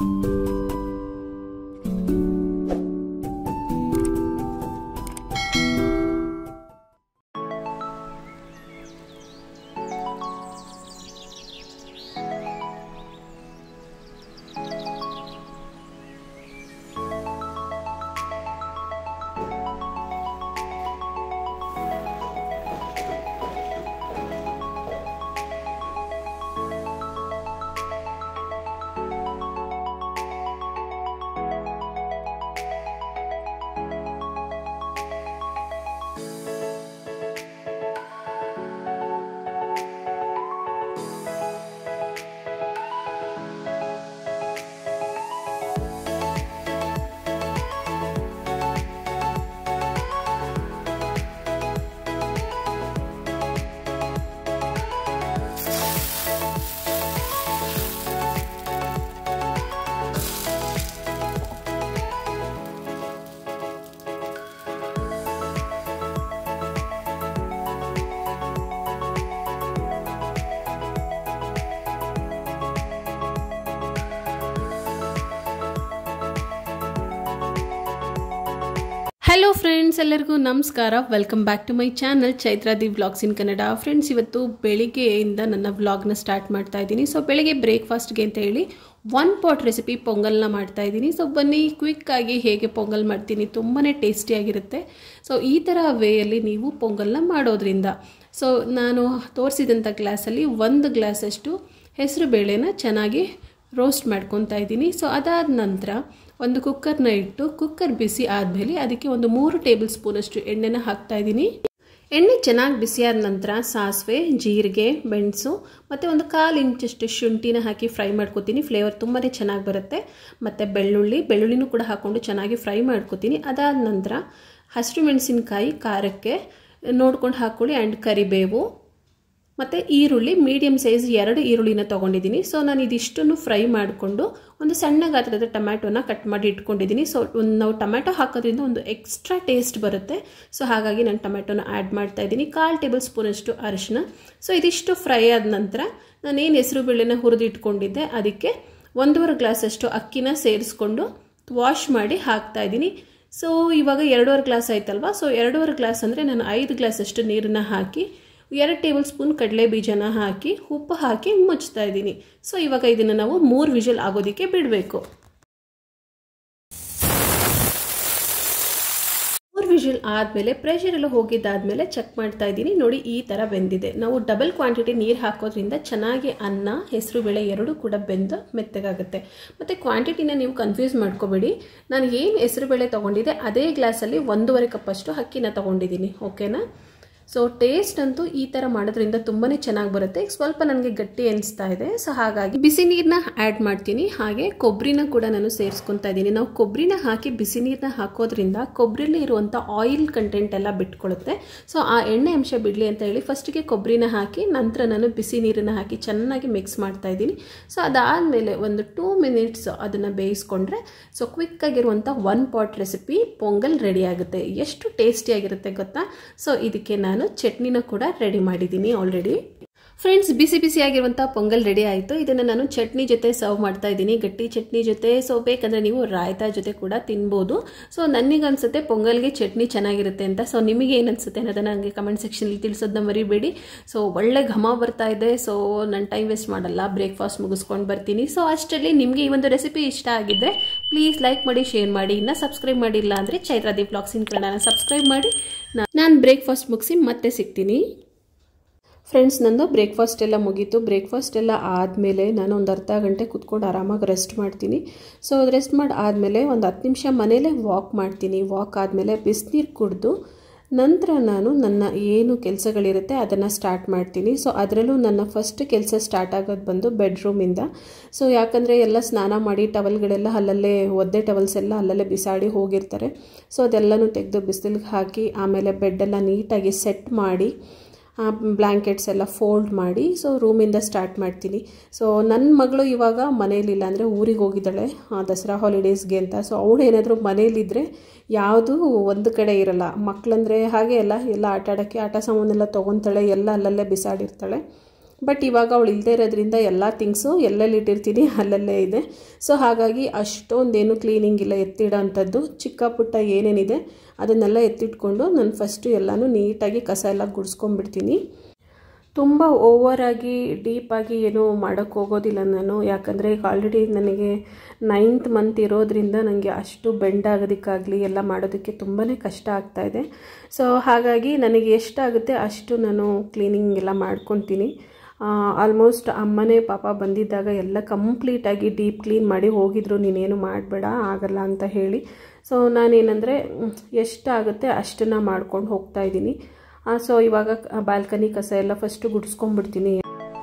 hello friends ಎಲ್ಲರಿಗೂ ನಮಸ್ಕಾರ welcome back to my channel Chaitra the vlogs in Kannada friends ಇವತ್ತು ಬೆಳಿಗ್ಗೆಯಿಂದ ನನ್ನ ವ್ಲಾಗ್ನ ಸ್ಟಾರ್ಟ್ ಮಾಡ್ತಾ ಇದ್ದೀನಿ ಸೊ ಬೆಳಿಗ್ಗೆ ಬ್ರೇಕ್ಫಾಸ್ಟ್ಗೆ ಅಂತ ಹೇಳಿ ಒನ್ ಪಾಟ್ ರೆಸಿಪಿ ಪೊಂಗಲ್ನ ಮಾಡ್ತಾ ಇದ್ದೀನಿ ಸೊ ಬನ್ನಿ ಕ್ವಿಕ್ಕಾಗಿ ಹೇಗೆ ಪೊಂಗಲ್ ಮಾಡ್ತೀನಿ ತುಂಬಾ ಟೇಸ್ಟಿಯಾಗಿರುತ್ತೆ ಸೊ ಈ ಥರ ವೇಯಲ್ಲಿ ನೀವು ಪೊಂಗಲ್ನ ಮಾಡೋದ್ರಿಂದ ಸೊ ನಾನು ತೋರಿಸಿದಂಥ ಗ್ಲಾಸಲ್ಲಿ ಒಂದು ಗ್ಲಾಸಷ್ಟು ಹೆಸರು ಬೇಳೆನ ಚೆನ್ನಾಗಿ ರೋಸ್ಟ್ ಮಾಡ್ಕೊತಾ ಇದ್ದೀನಿ ಸೊ ಅದಾದ ನಂತರ ಒಂದು ಕುಕ್ಕರ್ನ ಇಟ್ಟು ಕುಕ್ಕರ್ ಬಿಸಿ ಆದಮೇಲೆ ಅದಕ್ಕೆ ಒಂದು ಮೂರು ಟೇಬಲ್ ಸ್ಪೂನಷ್ಟು ಎಣ್ಣೆನ ಹಾಕ್ತಾ ಇದ್ದೀನಿ ಎಣ್ಣೆ ಚೆನ್ನಾಗಿ ಬಿಸಿಯಾದ ನಂತರ ಸಾಸಿವೆ ಜೀರಿಗೆ ಮೆಣಸು ಮತ್ತು ಒಂದು ಕಾಲು ಇಂಚಷ್ಟು ಶುಂಠಿನ ಹಾಕಿ ಫ್ರೈ ಮಾಡ್ಕೊತೀನಿ ಫ್ಲೇವರ್ ತುಂಬಾ ಚೆನ್ನಾಗಿ ಬರುತ್ತೆ ಮತ್ತು ಬೆಳ್ಳುಳ್ಳಿ ಬೆಳ್ಳುಳ್ಳಿನೂ ಕೂಡ ಹಾಕ್ಕೊಂಡು ಚೆನ್ನಾಗಿ ಫ್ರೈ ಮಾಡ್ಕೊತೀನಿ ಅದಾದ ನಂತರ ಹಸಿರು ಮೆಣಸಿನ್ಕಾಯಿ ಖಾರಕ್ಕೆ ನೋಡ್ಕೊಂಡು ಹಾಕ್ಕೊಳ್ಳಿ ಆ್ಯಂಡ್ ಕರಿಬೇವು ಮತ್ತು ಈರುಳ್ಳಿ ಮೀಡಿಯಮ್ ಸೈಜ್ ಎರಡು ಈರುಳ್ಳಿನ ತೊಗೊಂಡಿದ್ದೀನಿ ಸೊ ನಾನು ಇದಿಷ್ಟನ್ನು ಫ್ರೈ ಮಾಡಿಕೊಂಡು ಒಂದು ಸಣ್ಣ ಗಾತ್ರದ ಟೊಮ್ಯಾಟೊನ ಕಟ್ ಮಾಡಿ ಇಟ್ಕೊಂಡಿದ್ದೀನಿ ಸೊ ಒಂದು ನಾವು ಟೊಮ್ಯಾಟೊ ಹಾಕೋದ್ರಿಂದ ಒಂದು ಎಕ್ಸ್ಟ್ರಾ ಟೇಸ್ಟ್ ಬರುತ್ತೆ ಸೊ ಹಾಗಾಗಿ ನಾನು ಟೊಮ್ಯಾಟೊನ ಆ್ಯಡ್ ಮಾಡ್ತಾ ಇದ್ದೀನಿ ಕಾಲು ಟೇಬಲ್ ಸ್ಪೂನಷ್ಟು ಅರಿಶಿನ ಸೊ ಇದಿಷ್ಟು ಫ್ರೈ ಆದ ನಂತರ ನಾನೇನು ಹೆಸರು ಬೇಳೆನ ಹುರಿದು ಇಟ್ಕೊಂಡಿದ್ದೆ ಅದಕ್ಕೆ ಒಂದೂವರೆ ಗ್ಲಾಸಷ್ಟು ಅಕ್ಕಿನ ಸೇರಿಸ್ಕೊಂಡು ವಾಶ್ ಮಾಡಿ ಹಾಕ್ತಾ ಇದ್ದೀನಿ ಸೊ ಇವಾಗ ಎರಡೂವರೆ ಗ್ಲಾಸ್ ಆಯ್ತಲ್ವಾ ಸೊ ಎರಡೂವರೆ ಗ್ಲಾಸ್ ಅಂದರೆ ನಾನು ಐದು ಗ್ಲಾಸಷ್ಟು ನೀರನ್ನ ಹಾಕಿ ಎರಡು ಟೇಬಲ್ ಸ್ಪೂನ್ ಕಡಲೆ ಬೀಜನ ಹಾಕಿ ಉಪ್ಪು ಹಾಕಿ ಮುಚ್ತಾ ಇದ್ದೀನಿ ಸೊ ಇವಾಗ ಇದನ್ನು ನಾವು ಮೂರು ವಿಷಲ್ ಆಗೋದಕ್ಕೆ ಬಿಡಬೇಕು ಮೂರು ವಿಷಲ್ ಆದಮೇಲೆ ಪ್ರೆಷರ್ ಎಲ್ಲ ಹೋಗಿದ್ದಾದಮೇಲೆ ಚೆಕ್ ಮಾಡ್ತಾ ಇದ್ದೀನಿ ನೋಡಿ ಈ ಥರ ಬೆಂದಿದೆ ನಾವು ಡಬಲ್ ಕ್ವಾಂಟಿಟಿ ನೀರು ಹಾಕೋದ್ರಿಂದ ಚೆನ್ನಾಗಿ ಅನ್ನ ಹೆಸರು ಬೇಳೆ ಎರಡೂ ಕೂಡ ಬೆಂದು ಮೆತ್ತಗಾಗುತ್ತೆ ಮತ್ತು ಕ್ವಾಂಟಿಟಿನ ನೀವು ಕನ್ಫ್ಯೂಸ್ ಮಾಡ್ಕೋಬೇಡಿ ನಾನು ಏನು ಹೆಸರು ಬೇಳೆ ತೊಗೊಂಡಿದ್ದೆ ಅದೇ ಗ್ಲಾಸಲ್ಲಿ ಒಂದೂವರೆ ಕಪ್ಪಷ್ಟು ಅಕ್ಕಿನ ತೊಗೊಂಡಿದ್ದೀನಿ ಓಕೆನಾ ಸೊ ಟೇಸ್ಟ್ ಅಂತೂ ಈ ಥರ ಮಾಡೋದ್ರಿಂದ ತುಂಬಾ ಚೆನ್ನಾಗಿ ಬರುತ್ತೆ ಸ್ವಲ್ಪ ನನಗೆ ಗಟ್ಟಿ ಅನಿಸ್ತಾ ಇದೆ ಸೊ ಹಾಗಾಗಿ ಬಿಸಿ ನೀರನ್ನ ಆ್ಯಡ್ ಮಾಡ್ತೀನಿ ಹಾಗೆ ಕೊಬ್ಬರಿನ ಕೂಡ ನಾನು ಸೇರಿಸ್ಕೊತಾ ಇದ್ದೀನಿ ನಾವು ಕೊಬ್ಬರಿನ ಹಾಕಿ ಬಿಸಿ ನೀರನ್ನ ಹಾಕೋದ್ರಿಂದ ಕೊಬ್ಬರಿಲಿ ಇರುವಂಥ ಆಯಿಲ್ ಕಂಟೆಂಟ್ ಎಲ್ಲ ಬಿಟ್ಕೊಳ್ಳುತ್ತೆ ಸೊ ಆ ಎಣ್ಣೆ ಅಂಶ ಬಿಡಲಿ ಅಂತ ಹೇಳಿ ಫಸ್ಟಿಗೆ ಕೊಬ್ಬರಿನ ಹಾಕಿ ನಂತರ ನಾನು ಬಿಸಿ ನೀರನ್ನು ಹಾಕಿ ಚೆನ್ನಾಗಿ ಮಿಕ್ಸ್ ಮಾಡ್ತಾ ಇದ್ದೀನಿ ಸೊ ಅದಾದಮೇಲೆ ಒಂದು ಟೂ ಮಿನಿಟ್ಸ್ ಅದನ್ನು ಬೇಯಿಸ್ಕೊಂಡ್ರೆ ಸೊ ಕ್ವಿಕ್ಕಾಗಿರುವಂಥ one pot recipe pongal ready ಆಗುತ್ತೆ ಎಷ್ಟು ಟೇಸ್ಟಿಯಾಗಿರುತ್ತೆ ಗೊತ್ತಾ ಸೊ ಇದಕ್ಕೆ ನಾನು ಚಟ್ನಿನ ಕೂಡ ರೆಡಿ ಮಾಡಿದ್ದೀನಿ ಆಲ್ರೆಡಿ ಫ್ರೆಂಡ್ಸ್ ಬಿಸಿ ಬಿಸಿಯಾಗಿರುವಂಥ ಪೊಂಗಲ್ ರೆಡಿ ಆಯಿತು ಇದನ್ನು ನಾನು ಚಟ್ನಿ ಜೊತೆ ಸರ್ವ್ ಮಾಡ್ತಾ ಇದ್ದೀನಿ ಗಟ್ಟಿ ಚಟ್ನಿ ಜೊತೆ ಸೊ ಬೇಕಂದರೆ ನೀವು ರಾಯ್ತಾ ಜೊತೆ ಕೂಡ ತಿನ್ಬೋದು ಸೊ ನನಗೆ ಅನಿಸುತ್ತೆ ಪೊಂಗಲ್ಗೆ ಚಟ್ನಿ ಚೆನ್ನಾಗಿರುತ್ತೆ ಅಂತ ಸೊ ನಿಮಗೆ ಏನು ಅನಿಸುತ್ತೆ ಅನ್ನೋದನ್ನು ನನಗೆ ಕಮೆಂಟ್ ಸೆಕ್ಷನಲ್ಲಿ ತಿಳಿಸೋದನ್ನ ಮರಿಬೇಡಿ ಸೊ ಒಳ್ಳೆ ಘಮ ಬರ್ತಾ ಇದೆ ಸೊ ನಾನು ಟೈಮ್ ವೇಸ್ಟ್ ಮಾಡಲ್ಲ ಬ್ರೇಕ್ಫಾಸ್ಟ್ ಮುಗಿಸ್ಕೊಂಡು ಬರ್ತೀನಿ ಸೊ ಅಷ್ಟರಲ್ಲಿ ನಿಮಗೆ ಈ ಒಂದು ರೆಸಿಪಿ ಇಷ್ಟ ಆಗಿದ್ದರೆ ಪ್ಲೀಸ್ ಲೈಕ್ ಮಾಡಿ ಶೇರ್ ಮಾಡಿ ಇನ್ನು ಸಬ್ಸ್ಕ್ರೈಬ್ ಮಾಡಿಲ್ಲ ಅಂದರೆ ಚೈತ್ರಾದಿ ಬ್ಲಾಗ್ಸ್ ಇನ್ ಕನ್ನಡನ ಸಬ್ಸ್ಕ್ರೈಬ್ ಮಾಡಿ ನಾನು ಬ್ರೇಕ್ಫಾಸ್ಟ್ ಮುಗಿಸಿ ಮತ್ತೆ ಸಿಗ್ತೀನಿ ಫ್ರೆಂಡ್ಸ್ ನಂದು ಬ್ರೇಕ್ಫಾಸ್ಟ್ ಎಲ್ಲ ಮುಗೀತು ಬ್ರೇಕ್ಫಾಸ್ಟ್ ಎಲ್ಲ ಆದಮೇಲೆ ನಾನು ಒಂದು ಅರ್ಧ ಗಂಟೆ ಕುತ್ಕೊಂಡು ಆರಾಮಾಗಿ ರೆಸ್ಟ್ ಮಾಡ್ತೀನಿ ಸೊ ರೆಸ್ಟ್ ಮಾಡಿ ಆದಮೇಲೆ ಒಂದು ಹತ್ತು ನಿಮಿಷ ಮನೇಲೇ ವಾಕ್ ಮಾಡ್ತೀನಿ ವಾಕ್ ಆದಮೇಲೆ ಬಿಸಿನೀರು ಕುಡಿದು ನಂತರ ನಾನು ನನ್ನ ಏನು ಕೆಲಸಗಳಿರುತ್ತೆ ಅದನ್ನು ಸ್ಟಾರ್ಟ್ ಮಾಡ್ತೀನಿ ಸೊ ಅದರಲ್ಲೂ ನನ್ನ ಫಸ್ಟ್ ಕೆಲಸ ಸ್ಟಾರ್ಟ್ ಆಗೋದು ಬಂದು ಬೆಡ್ರೂಮಿಂದ ಸೊ ಯಾಕಂದರೆ ಎಲ್ಲ ಸ್ನಾನ ಮಾಡಿ ಟವಲ್ಗಳೆಲ್ಲ ಅಲ್ಲಲ್ಲೇ ಒದ್ದೆ ಟವಲ್ಸ್ ಎಲ್ಲ ಅಲ್ಲಲ್ಲೇ ಬಿಸಾಡಿ ಹೋಗಿರ್ತಾರೆ ಸೊ ಅದೆಲ್ಲನೂ ತೆಗೆದು ಬಿಸಿಲಿಗೆ ಹಾಕಿ ಆಮೇಲೆ ಬೆಡ್ಡೆಲ್ಲ ನೀಟಾಗಿ ಸೆಟ್ ಮಾಡಿ ಬ್ಲ್ಯಾಂಕೆಟ್ಸ್ ಎಲ್ಲ ಫೋಲ್ಡ್ ಮಾಡಿ ಸೊ ರೂಮಿಂದ ಸ್ಟಾರ್ಟ್ ಮಾಡ್ತೀನಿ ಸೊ ನನ್ನ ಮಗಳು ಇವಾಗ ಮನೇಲಿಲ್ಲ ಅಂದರೆ ಊರಿಗೆ ಹೋಗಿದ್ದಾಳೆ ದಸರಾ ಹಾಲಿಡೇಸ್ಗೆ ಅಂತ ಸೊ ಅವಳು ಏನಾದರೂ ಮನೇಲಿದ್ದರೆ ಯಾವುದೂ ಒಂದು ಕಡೆ ಇರಲ್ಲ ಮಕ್ಕಳಂದರೆ ಹಾಗೆ ಅಲ್ಲ ಎಲ್ಲ ಆಟ ಆಡೋಕ್ಕೆ ಆಟ ಸಾಮಾನೆಲ್ಲ ತೊಗೊತಾಳೆ ಎಲ್ಲ ಅಲ್ಲಲ್ಲೇ ಬಿಸಾಡಿರ್ತಾಳೆ ಬಟ್ ಇವಾಗ ಅವಳು ಇಲ್ಲದೇ ಇರೋದ್ರಿಂದ ಎಲ್ಲ ಥಿಂಗ್ಸು ಎಲ್ಲೆಲ್ಲಿ ಇಟ್ಟಿರ್ತೀನಿ ಅಲ್ಲಲ್ಲೇ ಇದೆ ಸೊ ಹಾಗಾಗಿ ಅಷ್ಟೊಂದೇನು ಕ್ಲೀನಿಂಗ್ ಇಲ್ಲ ಎತ್ತಿಡೋ ಅಂಥದ್ದು ಚಿಕ್ಕ ಪುಟ್ಟ ಏನೇನಿದೆ ಅದನ್ನೆಲ್ಲ ಎತ್ತಿಟ್ಕೊಂಡು ನಾನು ಫಸ್ಟು ಎಲ್ಲನೂ ನೀಟಾಗಿ ಕಸ ಎಲ್ಲ ಗುಡಿಸ್ಕೊಂಡ್ಬಿಡ್ತೀನಿ ತುಂಬ ಓವರಾಗಿ ಡೀಪಾಗಿ ಏನೂ ಮಾಡೋಕ್ಕೆ ಹೋಗೋದಿಲ್ಲ ನಾನು ಯಾಕಂದರೆ ಈಗ ಆಲ್ರೆಡಿ ನನಗೆ ನೈನ್ತ್ ಮಂತ್ ಇರೋದ್ರಿಂದ ನನಗೆ ಅಷ್ಟು ಬೆಂಡ್ ಆಗೋದಕ್ಕಾಗಲಿ ಎಲ್ಲ ಮಾಡೋದಕ್ಕೆ ತುಂಬಾ ಕಷ್ಟ ಆಗ್ತಾಯಿದೆ ಸೊ ಹಾಗಾಗಿ ನನಗೆ ಎಷ್ಟಾಗುತ್ತೆ ಅಷ್ಟು ನಾನು ಕ್ಲೀನಿಂಗ್ ಎಲ್ಲ ಮಾಡ್ಕೊತೀನಿ ಆಲ್ಮೋಸ್ಟ್ ಅಮ್ಮನೇ ಪಾಪ ಬಂದಿದ್ದಾಗ ಎಲ್ಲ ಕಂಪ್ಲೀಟಾಗಿ ಡೀಪ್ ಕ್ಲೀನ್ ಮಾಡಿ ಹೋಗಿದ್ರು ನೀನೇನು ಮಾಡಬೇಡ ಆಗಲ್ಲ ಅಂತ ಹೇಳಿ ಸೊ ನಾನೇನೆಂದರೆ ಎಷ್ಟಾಗುತ್ತೆ ಅಷ್ಟನ್ನು ಮಾಡ್ಕೊಂಡು ಹೋಗ್ತಾ ಇದ್ದೀನಿ ಸೊ ಇವಾಗ ಬಾಲ್ಕನಿ ಕಸ ಎಲ್ಲ ಫಸ್ಟು ಗುಡಿಸ್ಕೊಂಡ್ಬಿಡ್ತೀನಿ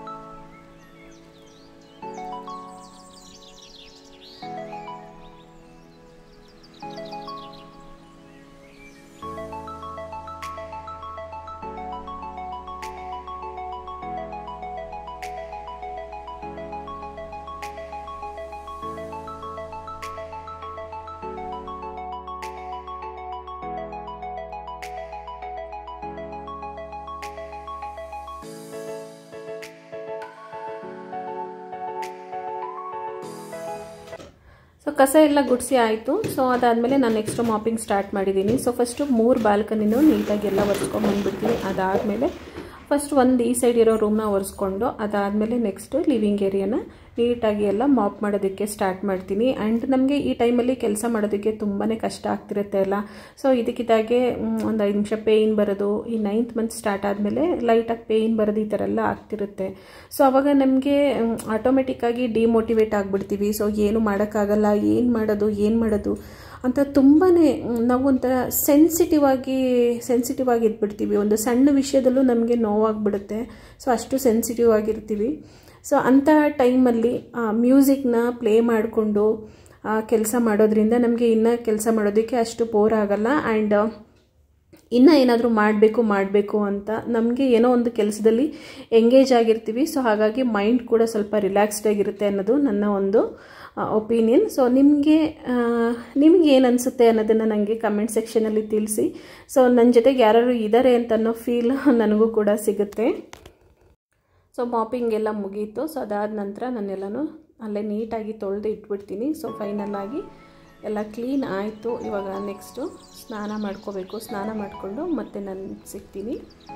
ಸೊ ಕಸ ಎಲ್ಲ ಗುಡಿಸಿ ಆಯಿತು ಸೊ ಅದಾದಮೇಲೆ ನಾನು ನೆಕ್ಸ್ಟ್ ಮಾಪಿಂಗ್ ಸ್ಟಾರ್ಟ್ ಮಾಡಿದ್ದೀನಿ ಸೊ ಫಸ್ಟು ಮೂರು ಬಾಲ್ಕನಿನೂ ನೀಟಾಗಿ ಎಲ್ಲ ಒರೆಸ್ಕೊಂಡ್ಬಂದ್ಬಿಡ್ತೀನಿ ಅದಾದಮೇಲೆ ಫಸ್ಟ್ ಒಂದು ಈ ಸೈಡ್ ಇರೋ ರೂಮ್ನ ಒರೆಸ್ಕೊಂಡು ಅದಾದಮೇಲೆ ನೆಕ್ಸ್ಟು ಲಿವಿಂಗ್ ಏರಿಯಾನ ನೀಟಾಗಿ ಎಲ್ಲ ಮಾಪ್ ಮಾಡೋದಕ್ಕೆ ಸ್ಟಾರ್ಟ್ ಮಾಡ್ತೀನಿ ಆ್ಯಂಡ್ ನಮಗೆ ಈ ಟೈಮಲ್ಲಿ ಕೆಲಸ ಮಾಡೋದಕ್ಕೆ ತುಂಬಾ ಕಷ್ಟ ಆಗ್ತಿರುತ್ತೆ ಅಲ್ಲ ಸೊ ಇದಕ್ಕಿದ್ದಾಗೆ ಒಂದು ಐದು ನಿಮಿಷ ಪೇಯ್ನ್ ಬರೋದು ಈ ನೈನ್ತ್ ಮಂತ್ ಸ್ಟಾರ್ಟ್ ಆದಮೇಲೆ ಲೈಟಾಗಿ ಪೇಯ್ನ್ ಬರೋದು ಈ ಥರ ಎಲ್ಲ ಆಗ್ತಿರುತ್ತೆ ಸೊ ಅವಾಗ ನಮಗೆ ಆಟೋಮೆಟಿಕ್ಕಾಗಿ ಡಿಮೋಟಿವೇಟ್ ಆಗಿಬಿಡ್ತೀವಿ ಸೊ ಏನು ಮಾಡೋಕ್ಕಾಗಲ್ಲ ಏನು ಮಾಡೋದು ಏನು ಮಾಡೋದು ಅಂತ ತುಂಬಾ ನಾವು ಒಂಥರ ಸೆನ್ಸಿಟಿವ್ ಆಗಿ ಸೆನ್ಸಿಟಿವ್ ಆಗಿ ಇದ್ಬಿಡ್ತೀವಿ ಒಂದು ಸಣ್ಣ ವಿಷಯದಲ್ಲೂ ನಮಗೆ ನೋವಾಗ್ಬಿಡುತ್ತೆ ಸೊ ಅಷ್ಟು ಸೆನ್ಸಿಟಿವ್ ಆಗಿರ್ತೀವಿ ಸೊ ಅಂಥ ಟೈಮಲ್ಲಿ ಮ್ಯೂಸಿಕ್ನ ಪ್ಲೇ ಮಾಡಿಕೊಂಡು ಕೆಲಸ ಮಾಡೋದ್ರಿಂದ ನಮಗೆ ಇನ್ನೂ ಕೆಲಸ ಮಾಡೋದಕ್ಕೆ ಅಷ್ಟು ಬೋರ್ ಆಗಲ್ಲ ಆ್ಯಂಡ್ ಇನ್ನೂ ಏನಾದರೂ ಮಾಡಬೇಕು ಮಾಡಬೇಕು ಅಂತ ನಮಗೆ ಏನೋ ಒಂದು ಕೆಲಸದಲ್ಲಿ ಎಂಗೇಜ್ ಆಗಿರ್ತೀವಿ ಸೊ ಹಾಗಾಗಿ ಮೈಂಡ್ ಕೂಡ ಸ್ವಲ್ಪ ರಿಲ್ಯಾಕ್ಸ್ಡ್ ಆಗಿರುತ್ತೆ ಅನ್ನೋದು ನನ್ನ ಒಂದು ಒಪಿನಿಯನ್ ಸೊ ನಿಮಗೆ ನಿಮ್ಗೆ ಏನು ಅನಿಸುತ್ತೆ ಅನ್ನೋದನ್ನು ನನಗೆ ಕಮೆಂಟ್ ಸೆಕ್ಷನಲ್ಲಿ ತಿಳಿಸಿ ಸೊ ನನ್ನ ಜೊತೆಗೆ ಯಾರು ಇದ್ದಾರೆ ಅಂತ ಅನ್ನೋ ಫೀಲ್ ನನಗೂ ಕೂಡ ಸಿಗುತ್ತೆ ಸೊ ಮಾಪಿಂಗ್ ಎಲ್ಲ ಮುಗೀತು ಸೊ ಅದಾದ ನಂತರ ನಾನೆಲ್ಲನೂ ಅಲ್ಲೇ ನೀಟಾಗಿ ತೊಳೆದು ಇಟ್ಬಿಡ್ತೀನಿ ಸೊ ಫೈನಲಾಗಿ ಎಲ್ಲ ಕ್ಲೀನ್ ಆಯಿತು ಇವಾಗ ನೆಕ್ಸ್ಟು ಸ್ನಾನ ಮಾಡ್ಕೋಬೇಕು ಸ್ನಾನ ಮಾಡಿಕೊಂಡು ಮತ್ತೆ ನಾನು ಸಿಗ್ತೀನಿ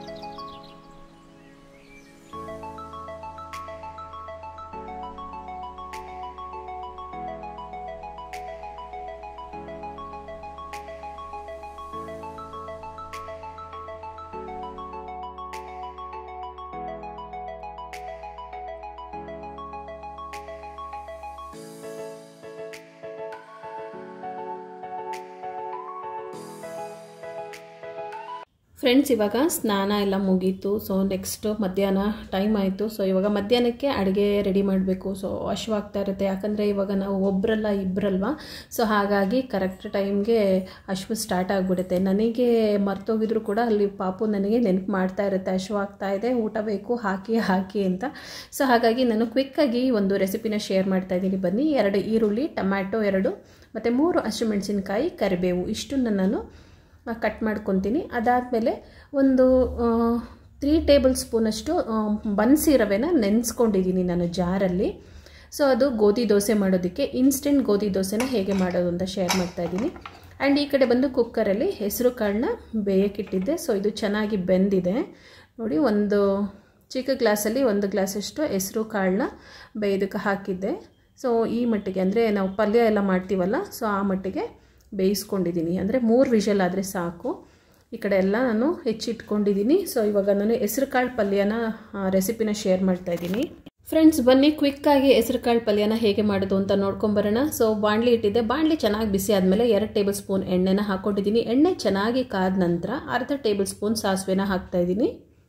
ಫ್ರೆಂಡ್ಸ್ ಇವಾಗ ಸ್ನಾನ ಎಲ್ಲ ಮುಗೀತು ಸೊ ನೆಕ್ಸ್ಟ್ ಮಧ್ಯಾಹ್ನ ಟೈಮ್ ಆಯಿತು ಸೊ ಇವಾಗ ಮಧ್ಯಾಹ್ನಕ್ಕೆ ಅಡುಗೆ ರೆಡಿ ಮಾಡಬೇಕು ಸೊ ಹಶ್ವಾಗ್ತಾ ಇರುತ್ತೆ ಯಾಕಂದರೆ ಇವಾಗ ನಾವು ಒಬ್ಬರಲ್ಲ ಇಬ್ಬರಲ್ವ ಸೊ ಹಾಗಾಗಿ ಕರೆಕ್ಟ್ ಟೈಮ್ಗೆ ಹಶ್ವು ಸ್ಟಾರ್ಟ್ ಆಗಿಬಿಡುತ್ತೆ ನನಗೆ ಮರ್ತೋಗಿದ್ರು ಕೂಡ ಅಲ್ಲಿ ಪಾಪು ನನಗೆ ನೆನಪು ಮಾಡ್ತಾ ಇರುತ್ತೆ ಹಶ್ವಾಗ್ತಾ ಇದೆ ಊಟ ಬೇಕು ಹಾಕಿ ಹಾಕಿ ಅಂತ ಸೊ ಹಾಗಾಗಿ ನಾನು ಕ್ವಿಕ್ಕಾಗಿ ಒಂದು ರೆಸಿಪಿನ ಶೇರ್ ಮಾಡ್ತಾ ಇದ್ದೀನಿ ಬನ್ನಿ ಎರಡು ಈರುಳ್ಳಿ ಟೊಮ್ಯಾಟೊ ಎರಡು ಮತ್ತು ಮೂರು ಹಸಿಮೆಣಸಿನ್ಕಾಯಿ ಕರಿಬೇವು ಇಷ್ಟನ್ನು ನಾನು ಕಟ್ ಮಾಡ್ಕೊತೀನಿ ಅದಾದಮೇಲೆ ಒಂದು ತ್ರೀ ಟೇಬಲ್ ಸ್ಪೂನಷ್ಟು ಬನ್ಸಿ ರವೆನ ನೆನೆಸ್ಕೊಂಡಿದ್ದೀನಿ ನಾನು ಜಾರಲ್ಲಿ ಸೊ ಅದು ಗೋಧಿ ದೋಸೆ ಮಾಡೋದಕ್ಕೆ ಇನ್ಸ್ಟೆಂಟ್ ಗೋಧಿ ದೋಸೆನ ಹೇಗೆ ಮಾಡೋದು ಅಂತ ಶೇರ್ ಮಾಡ್ತಾಯಿದ್ದೀನಿ ಆ್ಯಂಡ್ ಈ ಕಡೆ ಬಂದು ಕುಕ್ಕರಲ್ಲಿ ಹೆಸರು ಕಾಳನ್ನ ಬೇಯಕ್ಕಿಟ್ಟಿದ್ದೆ ಸೊ ಇದು ಚೆನ್ನಾಗಿ ಬೆಂದಿದೆ ನೋಡಿ ಒಂದು ಚಿಕ್ಕ ಗ್ಲಾಸಲ್ಲಿ ಒಂದು ಗ್ಲಾಸಷ್ಟು ಹೆಸರು ಕಾಳನ್ನ ಬೇಯೋದಕ್ಕೆ ಹಾಕಿದ್ದೆ ಸೊ ಈ ಮಟ್ಟಿಗೆ ಅಂದರೆ ನಾವು ಪಲ್ಯ ಎಲ್ಲ ಮಾಡ್ತೀವಲ್ಲ ಸೊ ಆ ಮಟ್ಟಿಗೆ ಬೇಯಿಸ್ಕೊಂಡಿದ್ದೀನಿ ಅಂದರೆ ಮೂರು ವಿಷಲ್ ಆದರೆ ಸಾಕು ಈ ಕಡೆ ಎಲ್ಲ ನಾನು ಹೆಚ್ಚಿಟ್ಕೊಂಡಿದ್ದೀನಿ ಸೊ ಇವಾಗ ನಾನು ಹೆಸರು ಕಾಳು ಪಲ್ಯನ ರೆಸಿಪಿನ ಶೇರ್ ಮಾಡ್ತಾ ಇದ್ದೀನಿ ಫ್ರೆಂಡ್ಸ್ ಬನ್ನಿ ಕ್ವಿಕ್ಕಾಗಿ ಹೆಸರು ಕಾಳು ಪಲ್ಯನ ಹೇಗೆ ಮಾಡೋದು ಅಂತ ನೋಡ್ಕೊಂಬರೋಣ ಸೊ ಬಾಣಲಿ ಇಟ್ಟಿದ್ದೆ ಬಾಣಲಿ ಚೆನ್ನಾಗಿ ಬಿಸಿ ಆದಮೇಲೆ ಎರಡು ಟೇಬಲ್ ಸ್ಪೂನ್ ಎಣ್ಣೆನ ಹಾಕ್ಕೊಂಡಿದ್ದೀನಿ ಎಣ್ಣೆ ಚೆನ್ನಾಗಿ ಕಾದ ನಂತರ ಅರ್ಧ ಟೇಬಲ್ ಸ್ಪೂನ್ ಸಾಸಿವೆನ ಹಾಕ್ತಾಯಿದ್ದೀನಿ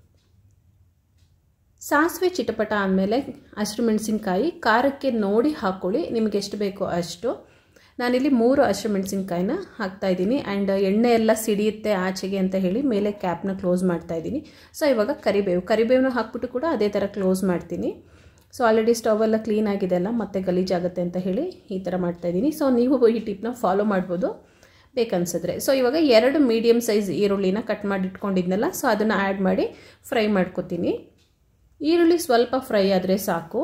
ಸಾಸಿವೆ ಚಿಟಪಟ ಆದಮೇಲೆ ಹಸಿರು ಮೆಣಸಿನ್ಕಾಯಿ ಖಾರಕ್ಕೆ ನೋಡಿ ಹಾಕ್ಕೊಳ್ಳಿ ನಿಮಗೆ ಎಷ್ಟು ಬೇಕೋ ಅಷ್ಟು ನಾನಿಲ್ಲಿ ಮೂರು ಹಸಿಮೆಣಸಿನ್ಕಾಯಿನ ಹಾಕ್ತಾಯಿದ್ದೀನಿ ಆ್ಯಂಡ್ ಎಣ್ಣೆ ಎಲ್ಲ ಸಿಡಿಯುತ್ತೆ ಆಚೆಗೆ ಅಂತ ಹೇಳಿ ಮೇಲೆ ಕ್ಯಾಪ್ನ ಕ್ಲೋಸ್ ಮಾಡ್ತಾಯಿದ್ದೀನಿ ಸೊ ಇವಾಗ ಕರಿಬೇವು ಕರಿಬೇವನ್ನ ಹಾಕ್ಬಿಟ್ಟು ಕೂಡ ಅದೇ ಥರ ಕ್ಲೋಸ್ ಮಾಡ್ತೀನಿ ಸೊ ಆಲ್ರೆಡಿ ಸ್ಟವ್ ಎಲ್ಲ ಕ್ಲೀನ್ ಆಗಿದೆ ಅಲ್ಲ ಮತ್ತೆ ಗಲೀಜಾಗುತ್ತೆ ಅಂತ ಹೇಳಿ ಈ ಥರ ಮಾಡ್ತಾಯಿದ್ದೀನಿ ಸೊ ನೀವು ಈ ಟಿಪ್ನ ಫಾಲೋ ಮಾಡ್ಬೋದು ಬೇಕನ್ಸಿದ್ರೆ ಸೊ ಇವಾಗ ಎರಡು ಮೀಡಿಯಮ್ ಸೈಜ್ ಈರುಳ್ಳಿನ ಕಟ್ ಮಾಡಿ ಇಟ್ಕೊಂಡಿದ್ನಲ್ಲ ಸೊ ಅದನ್ನು ಆ್ಯಡ್ ಮಾಡಿ ಫ್ರೈ ಮಾಡ್ಕೊತೀನಿ ಈರುಳ್ಳಿ ಸ್ವಲ್ಪ ಫ್ರೈ ಆದರೆ ಸಾಕು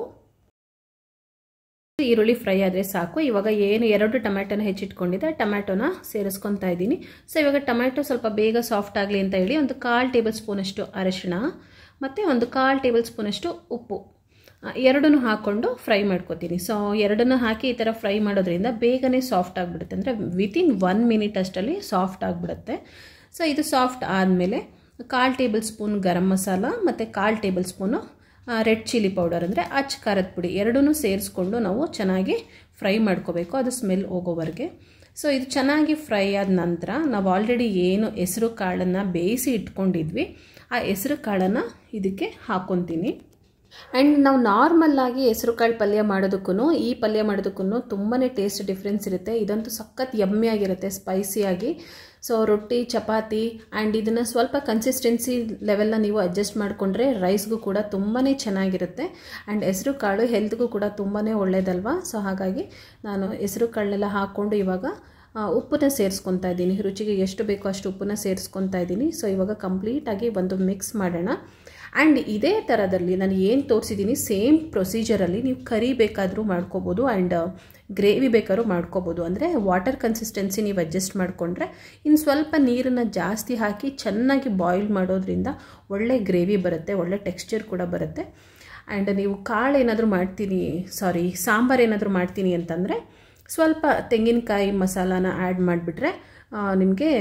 ಈರುಳ್ಳಿ ಫ್ರೈ ಆದರೆ ಸಾಕು ಇವಾಗ ಏನು ಎರಡು ಟೊಮ್ಯಾಟೊನ ಹೆಚ್ಚಿಟ್ಕೊಂಡಿದ್ದೆ ಟೊಮ್ಯಾಟೊನ ಸೇರಿಸ್ಕೊತಾ ಇದ್ದೀನಿ ಸೊ ಇವಾಗ ಟೊಮ್ಯಾಟೊ ಸ್ವಲ್ಪ ಬೇಗ ಸಾಫ್ಟ್ ಆಗಲಿ ಅಂತ ಹೇಳಿ ಒಂದು ಕಾಲು ಟೇಬಲ್ ಸ್ಪೂನಷ್ಟು ಅರಿಶಿಣ ಮತ್ತು ಒಂದು ಕಾಲು ಟೇಬಲ್ ಸ್ಪೂನಷ್ಟು ಉಪ್ಪು ಎರಡನ್ನೂ ಹಾಕ್ಕೊಂಡು ಫ್ರೈ ಮಾಡ್ಕೊತೀನಿ ಸೊ ಎರಡನ್ನೂ ಹಾಕಿ ಈ ಥರ ಫ್ರೈ ಮಾಡೋದ್ರಿಂದ ಬೇಗನೆ ಸಾಫ್ಟ್ ಆಗಿಬಿಡುತ್ತೆ ಅಂದರೆ ವಿತಿನ್ ಒನ್ ಮಿನಿಟ್ ಅಷ್ಟಲ್ಲಿ ಸಾಫ್ಟ್ ಆಗಿಬಿಡುತ್ತೆ ಸೊ ಇದು ಸಾಫ್ಟ್ ಆದಮೇಲೆ ಕಾಲು ಟೇಬಲ್ ಸ್ಪೂನ್ ಗರಂ ಮಸಾಲ ಮತ್ತು ಕಾಲು table spoon red chilli powder ಅಂದರೆ ಅಚ್ಚ ಖಾರದ ಪುಡಿ ಎರಡನ್ನೂ ಸೇರಿಸ್ಕೊಂಡು ನಾವು ಚೆನ್ನಾಗಿ ಫ್ರೈ ಮಾಡ್ಕೋಬೇಕು ಅದು ಸ್ಮೆಲ್ ಹೋಗೋವರೆಗೆ ಸೊ ಇದು ಚೆನ್ನಾಗಿ ಫ್ರೈ ಆದ ನಂತರ ನಾವು ಆಲ್ರೆಡಿ ಏನು ಹೆಸರು ಕಾಳನ್ನು ಬೇಯಿಸಿ ಇಟ್ಕೊಂಡಿದ್ವಿ ಆ ಹೆಸರು ಕಾಳನ್ನು ಇದಕ್ಕೆ ಹಾಕ್ಕೊತೀನಿ ಆ್ಯಂಡ್ ನಾವು ನಾರ್ಮಲ್ಲಾಗಿ ಹೆಸರು ಕಾಳು ಪಲ್ಯ ಮಾಡೋದಕ್ಕೂ ಈ ಪಲ್ಯ ಮಾಡೋದಕ್ಕೂ ತುಂಬಾ ಟೇಸ್ಟ್ ಡಿಫ್ರೆನ್ಸ್ ಇರುತ್ತೆ ಇದಂತೂ ಸಖತ್ ಯಮ್ಮಿಯಾಗಿರುತ್ತೆ ಸ್ಪೈಸಿಯಾಗಿ ಸೊ ರೊಟ್ಟಿ ಚಪಾತಿ ಆ್ಯಂಡ್ ಇದನ್ನು ಸ್ವಲ್ಪ ಕನ್ಸಿಸ್ಟೆನ್ಸಿ ಲೆವೆಲ್ನ ನೀವು ಅಡ್ಜಸ್ಟ್ ಮಾಡಿಕೊಂಡ್ರೆ ರೈಸ್ಗೂ ಕೂಡ ತುಂಬಾ ಚೆನ್ನಾಗಿರುತ್ತೆ ಆ್ಯಂಡ್ ಹೆಸರು ಕಾಳು ಹೆಲ್ತ್ಗೂ ಕೂಡ ತುಂಬಾ ಒಳ್ಳೆಯದಲ್ವಾ ಸೊ ಹಾಗಾಗಿ ನಾನು ಹೆಸರು ಕಾಳನ್ನೆಲ್ಲ ಹಾಕ್ಕೊಂಡು ಇವಾಗ ಉಪ್ಪನ್ನ ಸೇರಿಸ್ಕೊತಾ ಇದ್ದೀನಿ ರುಚಿಗೆ ಎಷ್ಟು ಬೇಕೋ ಅಷ್ಟು ಉಪ್ಪನ್ನ ಸೇರಿಸ್ಕೊತಾ ಇದ್ದೀನಿ ಸೊ ಇವಾಗ ಕಂಪ್ಲೀಟಾಗಿ ಒಂದು ಮಿಕ್ಸ್ ಮಾಡೋಣ ಆ್ಯಂಡ್ ಇದೇ ಥರದಲ್ಲಿ ನಾನು ಏನು ತೋರಿಸಿದ್ದೀನಿ ಸೇಮ್ ಪ್ರೊಸೀಜರಲ್ಲಿ ನೀವು ಕರಿ ಬೇಕಾದರೂ ಮಾಡ್ಕೋಬೋದು ಆ್ಯಂಡ್ ಗ್ರೇವಿ ಬೇಕಾದ್ರೂ ಮಾಡ್ಕೋಬೋದು ಅಂದರೆ ವಾಟರ್ ಕನ್ಸಿಸ್ಟೆನ್ಸಿ ನೀವು ಅಡ್ಜಸ್ಟ್ ಮಾಡಿಕೊಂಡ್ರೆ ಇನ್ನು ಸ್ವಲ್ಪ ನೀರನ್ನು ಜಾಸ್ತಿ ಹಾಕಿ ಚೆನ್ನಾಗಿ ಬಾಯ್ಲ್ ಮಾಡೋದ್ರಿಂದ ಒಳ್ಳೆ ಗ್ರೇವಿ ಬರುತ್ತೆ ಒಳ್ಳೆ ಟೆಕ್ಸ್ಚರ್ ಕೂಡ ಬರುತ್ತೆ ಆ್ಯಂಡ್ ನೀವು ಕಾಳು ಏನಾದರೂ ಮಾಡ್ತೀನಿ ಸಾರಿ ಸಾಂಬಾರು ಏನಾದರೂ ಮಾಡ್ತೀನಿ ಅಂತಂದರೆ ಸ್ವಲ್ಪ ತೆಂಗಿನಕಾಯಿ ಮಸಾಲಾನ ಆ್ಯಡ್ ಮಾಡಿಬಿಟ್ರೆ ನಿಮಗೆ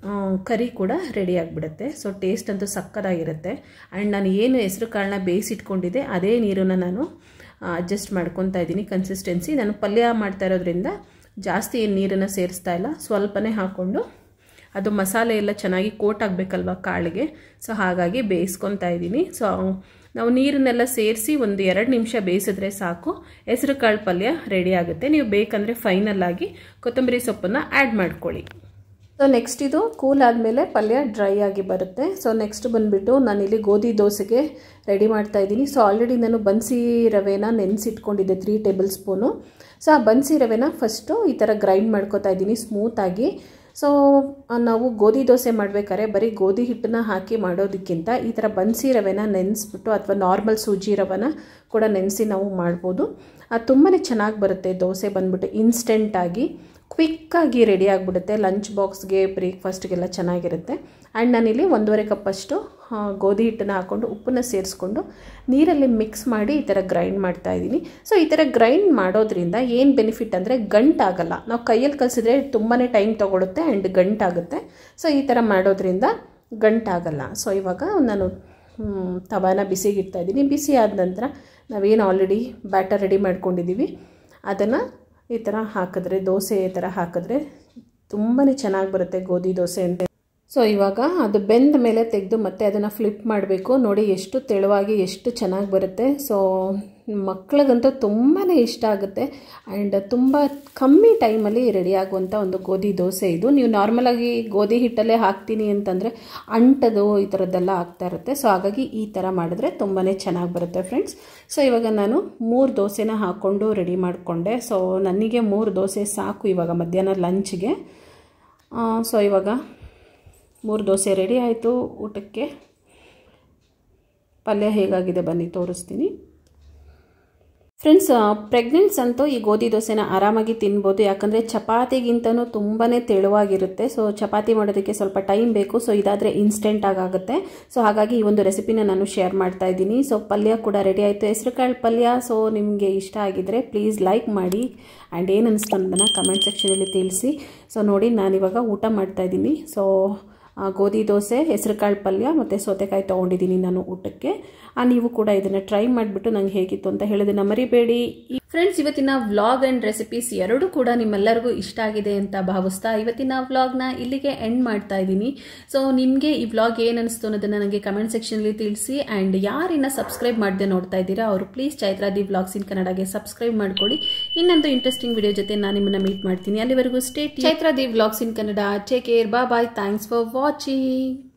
ಕರಿ ಕೂಡ ರೆಡಿ ಆಗಿಬಿಡುತ್ತೆ ಸೊ ಟೇಸ್ಟ್ ಅಂತೂ ಸಕ್ಕದಾಗಿರುತ್ತೆ ಆ್ಯಂಡ್ ನಾನು ಏನು ಹೆಸರು ಕಾಳನ್ನ ಬೇಯಿಸಿಟ್ಕೊಂಡಿದ್ದೆ ಅದೇ ನೀರನ್ನು ನಾನು ಅಡ್ಜಸ್ಟ್ ಮಾಡ್ಕೊತಾ ಇದ್ದೀನಿ ಕನ್ಸಿಸ್ಟೆನ್ಸಿ ನಾನು ಪಲ್ಯ ಮಾಡ್ತಾ ಇರೋದ್ರಿಂದ ಜಾಸ್ತಿ ಏನು ನೀರನ್ನು ಸೇರಿಸ್ತಾ ಇಲ್ಲ ಸ್ವಲ್ಪನೇ ಹಾಕ್ಕೊಂಡು ಅದು ಮಸಾಲೆ ಎಲ್ಲ ಚೆನ್ನಾಗಿ ಕೋಟ್ ಆಗಬೇಕಲ್ವ ಕಾಳಿಗೆ ಸೊ ಹಾಗಾಗಿ ಬೇಯಿಸ್ಕೊತಾ ಇದ್ದೀನಿ ಸೊ ನಾವು ನೀರನ್ನೆಲ್ಲ ಸೇರಿಸಿ ಒಂದು ಎರಡು ನಿಮಿಷ ಬೇಯಿಸಿದ್ರೆ ಸಾಕು ಹೆಸರು ಕಾಳು ಪಲ್ಯ ರೆಡಿ ಆಗುತ್ತೆ ನೀವು ಬೇಕಂದರೆ ಫೈನಲ್ಲಾಗಿ ಕೊತ್ತಂಬರಿ ಸೊಪ್ಪನ್ನು ಆ್ಯಡ್ ಮಾಡ್ಕೊಳ್ಳಿ ಸೊ ನೆಕ್ಸ್ಟ್ ಇದು ಕೂಲ್ ಆದಮೇಲೆ ಪಲ್ಯ ಡ್ರೈ ಆಗಿ ಬರುತ್ತೆ ಸೊ ನೆಕ್ಸ್ಟ್ ಬಂದುಬಿಟ್ಟು ನಾನಿಲ್ಲಿ ಗೋಧಿ ದೋಸೆಗೆ ರೆಡಿ ಮಾಡ್ತಾ ಇದ್ದೀನಿ ಸೊ ಆಲ್ರೆಡಿ ನಾನು ಬನ್ಸಿ ರವೆನ ನೆನೆಸಿಟ್ಕೊಂಡಿದ್ದೆ ತ್ರೀ ಟೇಬಲ್ ಸ್ಪೂನು ಸೊ ಆ ಬನ್ಸಿ ರವೆನ ಫಸ್ಟು ಈ ಥರ ಗ್ರೈಂಡ್ ಮಾಡ್ಕೊತಾ ಇದ್ದೀನಿ ಸ್ಮೂತಾಗಿ ಸೊ ನಾವು ಗೋಧಿ ದೋಸೆ ಮಾಡಬೇಕಾದ್ರೆ ಬರೀ ಗೋಧಿ ಹಿಟ್ಟನ್ನ ಹಾಕಿ ಮಾಡೋದಕ್ಕಿಂತ ಈ ಥರ ಬನ್ಸಿ ರವೆನ ನೆನೆಸ್ಬಿಟ್ಟು ಅಥವಾ ನಾರ್ಮಲ್ ಸೂಜಿ ರವೆನ ಕೂಡ ನೆನೆಸಿ ನಾವು ಮಾಡ್ಬೋದು ಅದು ತುಂಬಾ ಚೆನ್ನಾಗಿ ಬರುತ್ತೆ ದೋಸೆ ಬಂದ್ಬಿಟ್ಟು ಇನ್ಸ್ಟೆಂಟಾಗಿ ಕ್ವಿಕ್ಕಾಗಿ ರೆಡಿ ಆಗಿಬಿಡುತ್ತೆ ಲಂಚ್ ಬಾಕ್ಸ್ಗೆ ಬ್ರೇಕ್ಫಾಸ್ಟ್ಗೆಲ್ಲ ಚೆನ್ನಾಗಿರುತ್ತೆ ಆ್ಯಂಡ್ ನಾನಿಲ್ಲಿ ಒಂದೂವರೆ ಕಪ್ಪಷ್ಟು ಗೋಧಿ ಹಿಟ್ಟನ್ನು ಹಾಕ್ಕೊಂಡು ಉಪ್ಪನ್ನ ಸೇರಿಸ್ಕೊಂಡು ನೀರಲ್ಲಿ ಮಿಕ್ಸ್ ಮಾಡಿ ಈ ಥರ ಗ್ರೈಂಡ್ ಮಾಡ್ತಾ ಇದ್ದೀನಿ ಸೊ ಈ ಥರ ಗ್ರೈಂಡ್ ಮಾಡೋದ್ರಿಂದ ಏನು ಬೆನಿಫಿಟ್ ಅಂದರೆ ಗಂಟಾಗಲ್ಲ ನಾವು ಕೈಯಲ್ಲಿ ಕಲಿಸಿದ್ರೆ ತುಂಬಾ ಟೈಮ್ ತೊಗೊಳುತ್ತೆ ಆ್ಯಂಡ್ ಗಂಟಾಗುತ್ತೆ ಸೊ ಈ ಥರ ಮಾಡೋದ್ರಿಂದ ಗಂಟಾಗಲ್ಲ ಸೊ ಇವಾಗ ನಾನು ತವಾನ ಬಿಸಿಗೆ ಇಡ್ತಾ ಇದ್ದೀನಿ ಬಿಸಿ ಆದ ನಂತರ ನಾವೇನು ಆಲ್ರೆಡಿ ಬ್ಯಾಟರ್ ರೆಡಿ ಮಾಡ್ಕೊಂಡಿದ್ದೀವಿ ಅದನ್ನು ಈ ಥರ ಹಾಕಿದ್ರೆ ದೋಸೆ ಈ ಥರ ಹಾಕಿದ್ರೆ ತುಂಬಾ ಚೆನ್ನಾಗಿ ಬರುತ್ತೆ ಗೋಧಿ ದೋಸೆ ಅಂತ ಸೊ ಇವಾಗ ಅದು ಬೆಂದ ಮೇಲೆ ತೆಗೆದು ಮತ್ತೆ ಅದನ್ನು ಫ್ಲಿಪ್ ಮಾಡಬೇಕು ನೋಡಿ ಎಷ್ಟು ತೆಳುವಾಗಿ ಎಷ್ಟು ಚೆನ್ನಾಗಿ ಬರುತ್ತೆ ಸೊ ಮಕ್ಳಿಗಂತೂ ತುಂಬಾ ಇಷ್ಟ ಆಗುತ್ತೆ ಆ್ಯಂಡ್ ತುಂಬ ಕಮ್ಮಿ ಟೈಮಲ್ಲಿ ರೆಡಿ ಆಗುವಂಥ ಒಂದು ಗೋಧಿ ದೋಸೆ ಇದು ನೀವು ನಾರ್ಮಲಾಗಿ ಗೋಧಿ ಹಿಟ್ಟಲ್ಲೇ ಹಾಕ್ತೀನಿ ಅಂತಂದರೆ ಅಂಟದು ಈ ಥರದ್ದೆಲ್ಲ ಆಗ್ತಾ ಇರುತ್ತೆ ಸೊ ಹಾಗಾಗಿ ಈ ಥರ ಮಾಡಿದ್ರೆ ತುಂಬಾ ಚೆನ್ನಾಗಿ ಬರುತ್ತೆ ಫ್ರೆಂಡ್ಸ್ ಸೊ ಇವಾಗ ನಾನು ಮೂರು ದೋಸೆನ ಹಾಕ್ಕೊಂಡು ರೆಡಿ ಮಾಡಿಕೊಂಡೆ ಸೊ ನನಗೆ ಮೂರು ದೋಸೆ ಸಾಕು ಇವಾಗ ಮಧ್ಯಾಹ್ನ ಲಂಚ್ಗೆ ಸೊ ಇವಾಗ ಮೂರು ದೋಸೆ ರೆಡಿ ಆಯಿತು ಊಟಕ್ಕೆ ಪಲ್ಯ ಹೇಗಾಗಿದೆ ಬನ್ನಿ ತೋರಿಸ್ತೀನಿ ಫ್ರೆಂಡ್ಸ್ ಪ್ರೆಗ್ನೆಂಟ್ಸ್ ಅಂತೂ ಈ ಗೋಧಿ ದೋಸೆನ ಆರಾಮಾಗಿ ತಿನ್ಬೋದು ಯಾಕಂದರೆ ಚಪಾತಿಗಿಂತನೂ ತುಂಬಾ ತೆಳುವಾಗಿರುತ್ತೆ ಸೊ ಚಪಾತಿ ಮಾಡೋದಕ್ಕೆ ಸ್ವಲ್ಪ ಟೈಮ್ ಬೇಕು ಸೊ ಇದಾದರೆ ಇನ್ಸ್ಟೆಂಟ್ ಆಗುತ್ತೆ ಸೊ ಹಾಗಾಗಿ ಈ ಒಂದು ರೆಸಿಪಿನ ನಾನು ಶೇರ್ ಮಾಡ್ತಾ ಇದ್ದೀನಿ ಸೊ ಪಲ್ಯ ಕೂಡ ರೆಡಿ ಆಯಿತು ಹೆಸರುಕಾಳು ಪಲ್ಯ ಸೊ ನಿಮಗೆ ಇಷ್ಟ ಆಗಿದ್ದರೆ ಪ್ಲೀಸ್ ಲೈಕ್ ಮಾಡಿ ಆ್ಯಂಡ್ ಏನು ಅನಿಸ್ತು ಅನ್ನೋದನ್ನು ಕಮೆಂಟ್ ಸೆಕ್ಷನಲ್ಲಿ ತಿಳಿಸಿ ಸೊ ನೋಡಿ ನಾನಿವಾಗ ಊಟ ಮಾಡ್ತಾ ಇದ್ದೀನಿ ಸೊ ಗೋಧಿ ದೋಸೆ ಹೆಸರುಕಾಳು ಪಲ್ಯ ಮತ್ತು ಸೌತೆಕಾಯಿ ತೊಗೊಂಡಿದ್ದೀನಿ ನಾನು ಊಟಕ್ಕೆ ನೀವು ಕೂಡ ಇದನ್ನು ಟ್ರೈ ಮಾಡಿಬಿಟ್ಟು ನಂಗೆ ಹೇಗಿತ್ತು ಅಂತ ಹೇಳೋದನ್ನ ಮರಿಬೇಡಿ ಫ್ರೆಂಡ್ಸ್ ಇವತ್ತಿನ ವ್ಲಾಗ್ ಆ್ಯಂಡ್ ರೆಸಿಪೀಸ್ ಎರಡೂ ಕೂಡ ನಿಮ್ಮೆಲ್ಲರಿಗೂ ಇಷ್ಟ ಆಗಿದೆ ಅಂತ ಭಾವಿಸ್ತಾ ಇವತ್ತಿನ ವ್ಲಾಗ್ನ ಇಲ್ಲಿಗೆ ಎಂಡ್ ಮಾಡ್ತಾ ಇದ್ದೀನಿ ಸೊ ನಿಮಗೆ ಈ ವ್ಲಾಗ್ ಏನು ಅನಿಸ್ತು ಅನ್ನೋದನ್ನು ನನಗೆ ಕಮೆಂಟ್ ಸೆಕ್ಷನಲ್ಲಿ ತಿಳಿಸಿ ಆ್ಯಂಡ್ ಯಾರಿನ್ನ ಸಬ್ಸ್ಕ್ರೈಬ್ ಮಾಡದೆ ನೋಡ್ತಾ ಇದ್ದೀರಾ ಅವರು please Chaitra the vlogs in ಕನ್ನಡಗೆ ಸಬ್ಸ್ಕ್ರೈಬ್ ಮಾಡ್ಕೊಳ್ಳಿ ಇನ್ನೊಂದು ಇಂಟ್ರೆಸ್ಟಿಂಗ್ ವಿಡಿಯೋ ಜೊತೆ ನಾನು ನಿಮ್ಮನ್ನ ಮೀಟ್ ಮಾಡ್ತೀನಿ ಅಲ್ಲಿವರೆಗೂ state Chaitra the vlogs in Kannada take care ಬಾ ಬಾಯ್ ಥ್ಯಾಂಕ್ಸ್ ಫಾರ್ ವಾಚಿಂಗ್